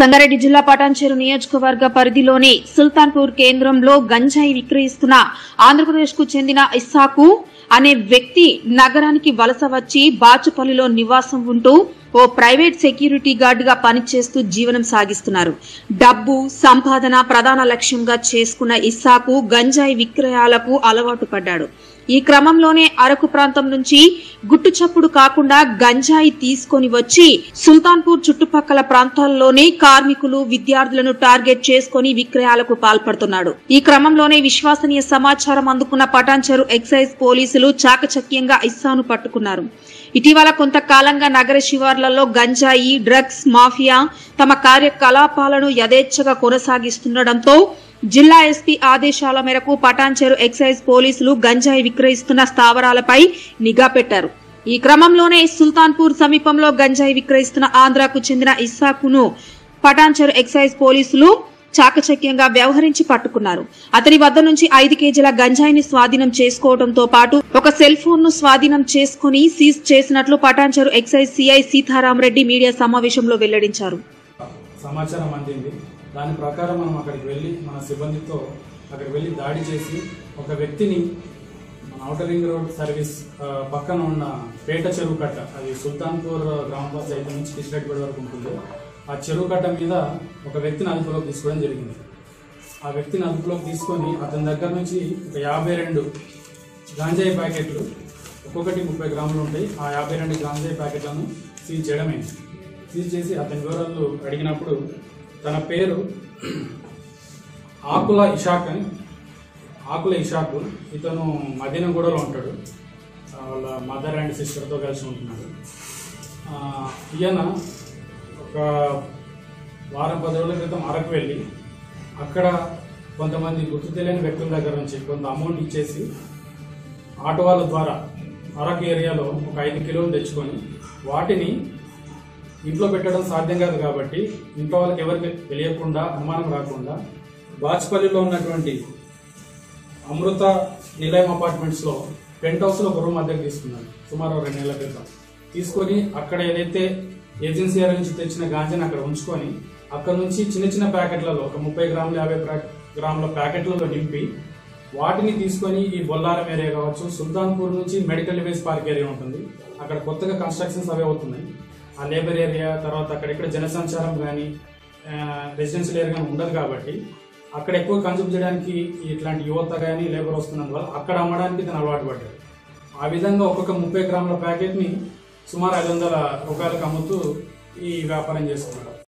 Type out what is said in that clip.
సంగారెడ్డి జిల్లా పటాన్చేరు నియోజకవర్గ పరిధిలోని సుల్తాన్పూర్ కేంద్రంలో గంజాయి విక్రయిస్తున్న ఆంధ్రప్రదేశ్ కు చెందిన ఇస్సాకు అనే వ్యక్తి నగరానికి వలస వచ్చి బాచుపల్లిలో నివాసం ఉంటూ ఓ ప్రైవేట్ సెక్యూరిటీ గార్డ్ గా పనిచేస్తూ జీవనం సాగిస్తున్నారు డబ్బు సంపాదన ప్రధాన లక్ష్యంగా చేసుకున్న ఇస్సాకు గంజాయి విక్రయాలకు అలవాటు పడ్డాడు ఈ క్రమంలోనే అరకు ప్రాంతం నుంచి గుట్టు చప్పుడు కాకుండా గంజాయి తీసుకొని వచ్చి సుల్తాన్పూర్ చుట్టుపక్కల ప్రాంతాల్లోనే కార్మికులు విద్యార్థులను టార్గెట్ చేసుకొని విక్రయాలకు పాల్పడుతున్నాడు ఈ క్రమంలోనే విశ్వసనీయ సమాచారం అందుకున్న పటాన్చెరు ఎక్సైజ్ పోలీసులు చాకచక్యంగా ఇస్సాను పట్టుకున్నారు ఇటీవల కొంతకాలంగా నగర శివార్లలో గంజాయి డ్రగ్స్ మాఫియా తమ కార్యకలాపాలను యథేచ్ఛగా కొనసాగిస్తుండటంతో జిల్లా ఎస్పీ ఆదేశాల మేరకు పటాన్చెరు ఎక్సైజ్ పోలీసులు గంజాయి విక్రయిస్తున్న స్థావరాలపై నిఘా పెట్టారు ఈ క్రమంలోనే సుల్తాన్పూర్ సమీపంలో గంజాయి విక్రయిస్తున్న ఆంధ్రాకు చెందిన ఇస్సాకును పటాన్చెరు ఎక్సైజ్ పోలీసులు చాకచక్యంగా వ్యవహరించి పట్టుకున్నారు అతని వద్ద నుంచి ఐదు కేజీల గంజాయిని స్వాధీనం చేసుకోవడంతో పాటు ఒక సెల్ ఫోన్ ను స్వాధీనం చేసుకుని సీజ్ చేసినట్లు Patancheru excise CI Sitaramareddy media సమావేశంలో వెల్లడించారు సమాచారం అందింది దాని ప్రకారం మనం అక్కడికి వెళ్ళి మన సిబ్బందితో అక్కడికి వెళ్ళి దాడి చేసి ఒక వ్యక్తిని మన ఔటర్ రింగ్ రోడ్ సర్వీస్ ఆ, పక్కన ఉన్న పేట చెరువు కట్ట అది సుల్తాన్పూర్ గ్రామ పంచాయతీ నుంచి కిష్రెడ్డిపేట వరకు ఉంటుంది ఆ చెరువు కట్ట మీద ఒక వ్యక్తిని అదుపులోకి తీసుకోవడం జరిగింది ఆ వ్యక్తిని అదుపులోకి తీసుకొని అతని దగ్గర నుంచి ఒక యాభై రెండు గాంజాయి ప్యాకెట్లు ఒక్కొక్కటి ముప్పై గ్రాములు ఉంటాయి ఆ యాభై రెండు గాంజాయి ప్యాకెట్లను సీజ్ చేయడమైంది సీజ్ చేసి అతని వివరాలు అడిగినప్పుడు తన పేరు ఆకుల ఇషాక్ అని ఆకుల ఇషాకు ఇతను మదీనగూడలో ఉంటాడు ఆ, వాళ్ళ మదర్ అండ్ సిస్టర్తో కలిసి ఉంటున్నాడు ఆ, ఈయన ఒక వారం పది రోజుల క్రితం అరకు వెళ్ళి అక్కడ కొంతమంది గుర్తు తెలియని వ్యక్తుల దగ్గర నుంచి కొంత అమౌంట్ ఇచ్చేసి ఆటో వాళ్ళ ద్వారా అరకు ఏరియాలో ఒక ఐదు కిలోలు తెచ్చుకొని వాటిని ఇంట్లో పెట్టడం సాధ్యం కాదు కాబట్టి ఇంట్లో వాళ్ళకి ఎవరికి తెలియకుండా అనుమానం రాకుండా బాచ్పల్లిలో ఉన్నటువంటి అమృత నిలయం అపార్ట్మెంట్స్ లో పెంట్ హౌస్ లో ఒక రూమ్ అద్దెకు తీసుకున్నాడు సుమారు రెండు నెలల క్రితం తీసుకొని అక్కడ ఏదైతే ఏజెన్సీ ఏరియా నుంచి తెచ్చిన గాంజాని అక్కడ ఉంచుకొని అక్కడ నుంచి చిన్న చిన్న ప్యాకెట్లలో ఒక ముప్పై గ్రాములు యాభై ప్రా- గ్రాముల ప్యాకెట్లలో నింపి వాటిని తీసుకొని ఈ బొల్లారం ఏరియా కావచ్చు సుల్తాన్పూర్ నుంచి మెడికల్ డివైస్ పార్క్ ఏరియా ఉంటుంది అక్కడ కొత్తగా కన్స్ట్రక్షన్స్ అవే అవుతున్నాయి ఆ లేబర్ ఏరియా తర్వాత అక్కడెక్కడ జనసంచారం కానీ రెసిడెన్షియల్ ఏరియా కానీ ఉండదు కాబట్టి అక్కడ ఎక్కువ కన్జ్యూమ్ చేయడానికి ఇట్లాంటి యువత కానీ లేబర్ వస్తున్నందువల్ల అక్కడ అమ్మడానికి తను అలవాటు పడ్డాడు ఆ విధంగా ఒక్కొక్క ముప్పై గ్రాముల ప్యాకెట్ ని సుమారు ఐదు వందల రూపాయలకు అమ్ముతూ ఈ వ్యాపారం చేసుకున్నాడు